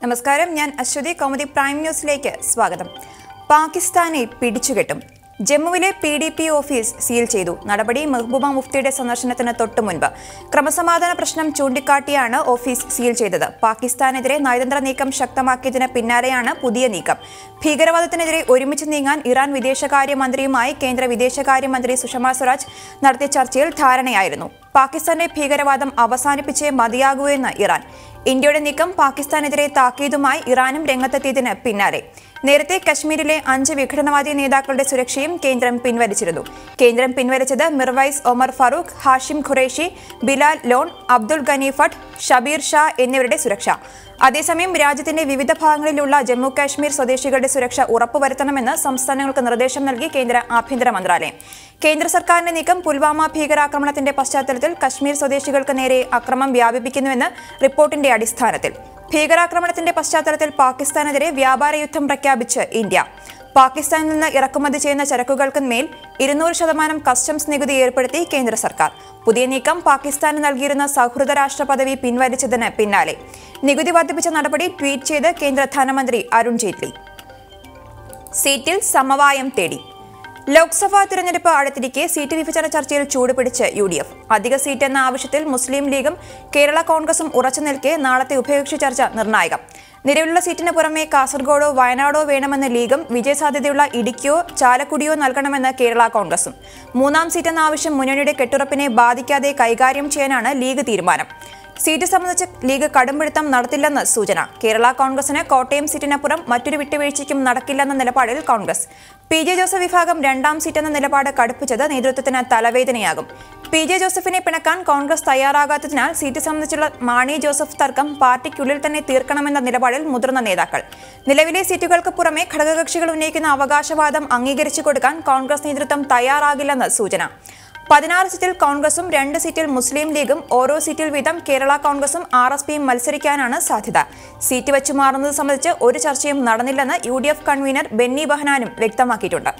നമസ്കാരം ഞാൻ അശ്വതി കൗമുദി പ്രൈം ന്യൂസിലേക്ക് സ്വാഗതം പാകിസ്ഥാനെ പിടിച്ചുകെട്ടും ജമ്മുവിലെ P D P office seal ചെയ്തു നടപടി മെഹ്ബൂബ മുഫ്തിയുടെ സന്ദർശനത്തിന് തൊട്ടു മുൻപ് ക്രമസമാധാന പ്രശ്നം ചൂണ്ടിക്കാട്ടിയാണ് ഓഫീസ് സീൽ ചെയ്തത് പാകിസ്ഥാനെതിരെ നയതന്ത്ര നീക്കം ശക്തമാക്കിയതിന് പിന്നാലെയാണ് പുതിയ നീക്കം ഭീകരവാദത്തിനെതിരെ ഒരുമിച്ച് നീങ്ങാൻ ഇറാൻ വിദേശകാര്യമന്ത്രിയുമായി കേന്ദ്ര വിദേശകാര്യമന്ത്രി സുഷമ സ്വരാജ് നടത്തിയ ചർച്ചയിൽ ധാരണയായിരുന്നു പാകിസ്ഥാന്റെ ഭീകരവാദം അവസാനിപ്പിച്ചേ മതിയാകൂ എന്ന് ഇറാൻ ഇന്ത്യയുടെ നീക്കം പാകിസ്ഥാനെതിരെ താക്കീതുമായി ഇറാനും രംഗത്തെത്തിയതിന് പിന്നാലെ നേരത്തെ കശ്മീരിലെ അഞ്ച് വിഘടനവാദി നേതാക്കളുടെ സുരക്ഷയും കേന്ദ്രം പിൻവലിച്ചിരുന്നു കേന്ദ്രം പിൻവലിച്ചത് മിർവൈസ് ഒമർ ഫറൂഖ് ഹാഷിം ഖുറേഷി ബിലാൽ ലോൺ അബ്ദുൾ ഗനി ഭട്ട് ഷബീർ ഷാ എന്നിവരുടെ സുരക്ഷ അതേസമയം രാജ്യത്തിന്റെ വിവിധ ഭാഗങ്ങളിലുള്ള ജമ്മു കാശ്മീർ സ്വദേശികളുടെ സുരക്ഷ ഉറപ്പുവരുത്തണമെന്ന് സംസ്ഥാനങ്ങൾക്ക് നിർദ്ദേശം നൽകി കേന്ദ്ര ആഭ്യന്തര മന്ത്രാലയം കേന്ദ്ര സർക്കാരിന്റെ നീക്കം പുൽവാമ ഭീകരാക്രമണത്തിന്റെ പശ്ചാത്തലത്തിൽ കശ്മീർ സ്വദേശികൾക്ക് നേരെ അക്രമം വ്യാപിപ്പിക്കുന്നുവെന്ന് റിപ്പോർട്ടിന്റെ അടിസ്ഥാനത്തിൽ ഭീകരാക്രമണത്തിന്റെ പശ്ചാത്തലത്തിൽ പാകിസ്ഥാനെതിരെ വ്യാപാര യുദ്ധം പ്രഖ്യാപിച്ച് ഇന്ത്യ പാകിസ്ഥാനിൽ നിന്ന് ഇറക്കുമതി ചെയ്യുന്ന ചരക്കുകൾക്ക് മേൽ ഇരുന്നൂറ് ശതമാനം കസ്റ്റംസ് നികുതി ഏർപ്പെടുത്തി കേന്ദ്ര സർക്കാർ പുതിയ നീക്കം പാകിസ്ഥാന് നൽകിയിരുന്ന സൗഹൃദ രാഷ്ട്ര പദവി പിൻവലിച്ചതിന് പിന്നാലെ നികുതി വർദ്ധിപ്പിച്ച നടപടി ട്വീറ്റ് ചെയ്ത് കേന്ദ്ര ധനമന്ത്രി അരുൺ ജെയ്റ്റ്ലി സീറ്റിൽ സമവായം തേടി ലോക്സഭാ തിരഞ്ഞെടുപ്പ് അടുത്തിരിക്കെ സീറ്റ് വിഭജന ചർച്ചയിൽ ചൂടുപിടിച്ച് യു ഡി എഫ് അധിക സീറ്റ് എന്ന ആവശ്യത്തിൽ മുസ്ലിം ലീഗും കേരള കോൺഗ്രസും ഉറച്ചു നിൽക്കെ നാളത്തെ ഉഭയകക്ഷി ചർച്ച നിർണായകം നിലവിലുള്ള സീറ്റിന് പുറമെ കാസർഗോഡോ വയനാടോ വേണമെന്ന് ലീഗും വിജയസാധ്യതയുള്ള ഇടുക്കിയോ ചാലക്കുടിയോ നൽകണമെന്ന് കേരള കോൺഗ്രസും മൂന്നാം സീറ്റ് എന്ന ആവശ്യം മുന്നണിയുടെ കെട്ടുറപ്പിനെ ബാധിക്കാതെ കൈകാര്യം ചെയ്യാനാണ് ലീഗ് തീരുമാനം സീറ്റ് സംബന്ധിച്ച് ലീഗ് കടുംപിടുത്തം നടത്തില്ലെന്ന് സൂചന കേരള കോൺഗ്രസിന് കോട്ടയം സീറ്റിനപ്പുറം മറ്റൊരു വിട്ടുവീഴ്ചയ്ക്കും നടക്കില്ലെന്ന നിലപാടിൽ കോൺഗ്രസ് പി ജെ ജോസഫ് വിഭാഗം രണ്ടാം സീറ്റെന്ന നിലപാട് കടുപ്പിച്ചത് നേതൃത്വത്തിന് തലവേദനയാകും പി ജെ ജോസഫിനെ പിണക്കാൻ കോൺഗ്രസ് തയ്യാറാകാത്തതിനാൽ സീറ്റ് സംബന്ധിച്ചുള്ള മാണി ജോസഫ് തർക്കം പാർട്ടിക്കുള്ളിൽ തന്നെ തീർക്കണമെന്ന നിലപാടിൽ മുതിർന്ന നേതാക്കൾ നിലവിലെ സീറ്റുകൾക്ക് പുറമെ ഘടകകക്ഷികൾ ഉന്നയിക്കുന്ന അവകാശവാദം അംഗീകരിച്ചു കൊടുക്കാൻ കോൺഗ്രസ് നേതൃത്വം തയ്യാറാകില്ലെന്ന് സൂചന പതിനാറ് സീറ്റിൽ കോൺഗ്രസും രണ്ട് സീറ്റിൽ മുസ്ലിം ലീഗും ഓരോ സീറ്റിൽ വീതം കേരള കോൺഗ്രസും ആർ എസ് പിയും മത്സരിക്കാനാണ് സാധ്യത സീറ്റ് വെച്ചു മാറുന്നത് സംബന്ധിച്ച് ഒരു ചർച്ചയും നടന്നില്ലെന്ന് U D F convener Benny ബഹനാനും വ്യക്തമാക്കിയിട്ടുണ്ട്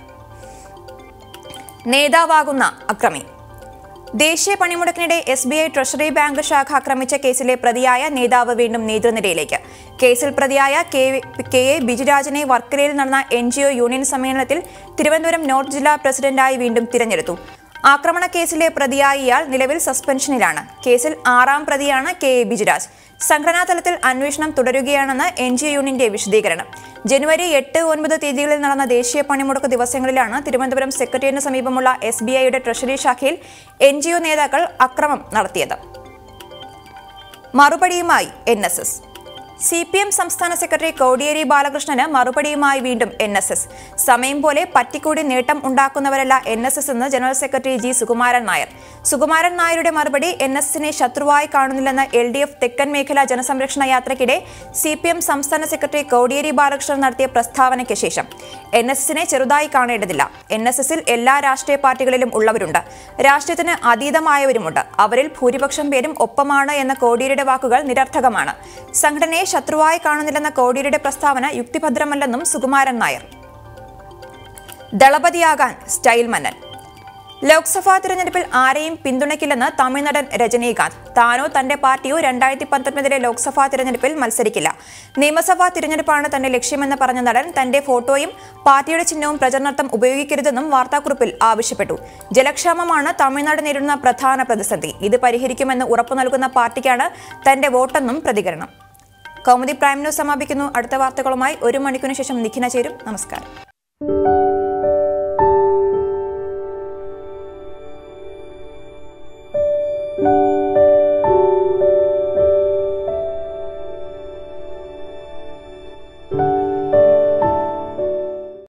നേതാവാകുന്ന അക്രമി ദേശീയ പണിമുടക്കിനിടെ S B I treasury bank ശാഖ ആക്രമിച്ച കേസിലെ പ്രതിയായ നേതാവ് വീണ്ടും നേതൃനിരയിലേക്ക് കേസിൽ പ്രതിയായ കെ കെ എ ബിജുരാജനെ വർക്കലയിൽ നടന്ന എൻ ജി ഒ യൂണിയൻ സമ്മേളനത്തിൽ തിരുവനന്തപുരം നോർത്ത് ജില്ലാ പ്രസിഡന്റായി വീണ്ടും തിരഞ്ഞെടുത്തു ആക്രമണ കേസിലെ പ്രതിയായ ഇയാൾ നിലവിൽ സസ്പെൻഷനിലാണ് കേസിൽ ആറാം പ്രതിയാണ് കെ എ ബിജുരാജ് സംഘടനാ തലത്തിൽ അന്വേഷണം തുടരുകയാണെന്ന് എൻ ജി യൂണിയന്റെ വിശദീകരണം ജനുവരി എട്ട് ഒൻപത് തീയതികളിൽ നടന്ന ദേശീയ പണിമുടക്ക് ദിവസങ്ങളിലാണ് തിരുവനന്തപുരം സെക്രട്ടേറിയറ്റിന് സമീപമുള്ള എസ് ബി ഐയുടെ ട്രഷറി ശാഖയിൽ എൻ ജി ഒ നേതാക്കൾ അക്രമം നടത്തിയത് മറുപടിയുമായി N S S C P M സംസ്ഥാന സെക്രട്ടറി കോടിയേരി ബാലകൃഷ്ണന് മറുപടിയുമായി വീണ്ടും എൻ എസ് എസ് സമയം പോലെ പറ്റിക്കൂടി നേട്ടം ഉണ്ടാക്കുന്നവരല്ല എൻ എസ് എസ് എന്ന് ജനറൽ സെക്രട്ടറി ജി സുകുമാരൻ നായർ സുകുമാരൻ നായരുടെ മറുപടി എൻ എസ് എസിനെ ശത്രുവായി കാണുന്നില്ലെന്ന് എൽ ഡി എഫ് തെക്കൻ മേഖല ജനസംരക്ഷണ യാത്രയ്ക്കിടെ സി പി എം സംസ്ഥാന സെക്രട്ടറി കോടിയേരി ബാലകൃഷ്ണൻ നടത്തിയ പ്രസ്താവനയ്ക്ക് ശേഷം എൻ എസ് എസിനെ ചെറുതായി കാണേണ്ടതില്ല എൻ എസ് എസിൽ എല്ലാ രാഷ്ട്രീയ പാർട്ടികളിലും ഉള്ളവരുണ്ട് രാഷ്ട്രീയത്തിന് അതീതമായവരുമുണ്ട് അവരിൽ ഭൂരിപക്ഷം പേരും ഒപ്പമാണ് എന്ന കോടിയേരിയുടെ വാക്കുകൾ നിരർത്ഥകമാണ് സംഘടനയെ ശത്രുവായി കാണുന്നില്ലെന്ന കോടിയേരിയുടെ പ്രസ്താവന യുക്തിഭദ്രമല്ലെന്നും സുകുമാരൻ നായർ ദളപതിയാകാൻ സ്റ്റൈൽ മന്നൻ ലോക്സഭാ തിരഞ്ഞെടുപ്പിൽ ആരെയും പിന്തുണയ്ക്കില്ലെന്ന് തമിഴ്നടൻ രജനീകാന്ത് താനോ തന്റെ പാർട്ടിയോ രണ്ടായിരത്തി പത്തൊൻപതിലെ ലോക്സഭാ തിരഞ്ഞെടുപ്പിൽ മത്സരിക്കില്ല നിയമസഭാ തിരഞ്ഞെടുപ്പാണ് തന്റെ ലക്ഷ്യമെന്ന് പറഞ്ഞ നടൻ തന്റെ ഫോട്ടോയും പാർട്ടിയുടെ ചിഹ്നവും പ്രചരണാർത്ഥം ഉപയോഗിക്കരുതെന്നും വാർത്താക്കുറിപ്പിൽ ആവശ്യപ്പെട്ടു ജലക്ഷാമമാണ് തമിഴ്നാട് നേരിടുന്ന പ്രധാന പ്രതിസന്ധി ഇത് പരിഹരിക്കുമെന്ന് ഉറപ്പു നൽകുന്ന പാർട്ടിക്കാണ് തന്റെ വോട്ടെന്നും പ്രതികരണം കൗമുദി പ്രൈം ന്യൂസ് സമാപിക്കുന്നു അടുത്ത വാർത്തകളുമായി ഒരു മണിക്കൂറിന് ശേഷം നിഖിന ചേരും നമസ്കാരം